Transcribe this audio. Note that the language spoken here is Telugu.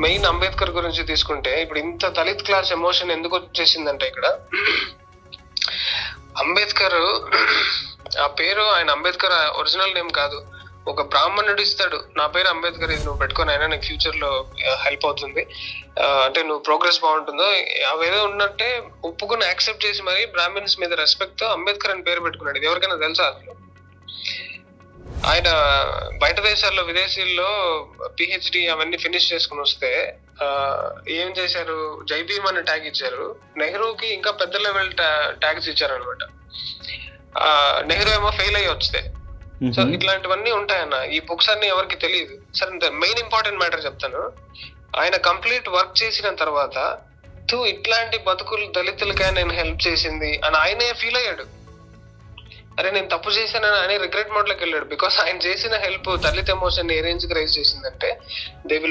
మెయిన్ అంబేద్కర్ గురించి తీసుకుంటే ఇప్పుడు ఇంత దళిత్ క్లాస్ ఎమోషన్ ఎందుకు వచ్చేసిందంటే ఇక్కడ అంబేద్కర్ ఆ పేరు ఆయన అంబేద్కర్ ఒరిజినల్ నేమ్ కాదు ఒక బ్రాహ్మణుడు ఇస్తాడు నా పేరు అంబేద్కర్ ఇది నువ్వు పెట్టుకొని అయినా నీకు ఫ్యూచర్ లో హెల్ప్ అవుతుంది ఆ, అంటే నువ్వు ప్రోగ్రెస్ బాగుంటుందో అవేదో ఉన్నట్టే ఒప్పుకుని యాక్సెప్ట్ చేసి మరి బ్రాహ్మిన్స్ మీద రెస్పెక్ట్ తో అంబేద్కర్ అని పేరు పెట్టుకున్నాడు ఇది ఎవరికైనా తెలుసా అసలు ఆయన బయట దేశాల్లో విదేశీల్లో పిహెచ్డి అవన్నీ ఫినిష్ చేసుకుని వస్తే ఆ, ఏం చేశారు జై భీమ్ అని ట్యాగ్ ఇచ్చారు నెహ్రూకి ఇంకా పెద్ద లెవెల్ ట్యాగ్స్ ఇచ్చారు అనమాట నెహ్రూ ఏమో ఫెయిల్ అయ్యి వస్తే సో ఇట్లాంటివన్నీ ఉంటాయన్న ఈ బుక్స్ అన్ని ఎవరికి తెలియదు సరే మెయిన్ ఇంపార్టెంట్ మ్యాటర్ చెప్తాను ఆయన కంప్లీట్ వర్క్ చేసిన తర్వాత తూ ఇట్లాంటి బతుకులు దళితులకే నేను హెల్ప్ చేసింది అని ఆయనే ఫీల్ అయ్యాడు అరే నేను తప్పు చేశానని ఆయన రిగ్రెట్ మోడ్ లోకి వెళ్ళాడు బికాస్ ఆయన చేసిన హెల్ప్ దళిత ఎమోషన్ ఏ రేంజ్ కి రైజ్ చేసిందంటే దే విల్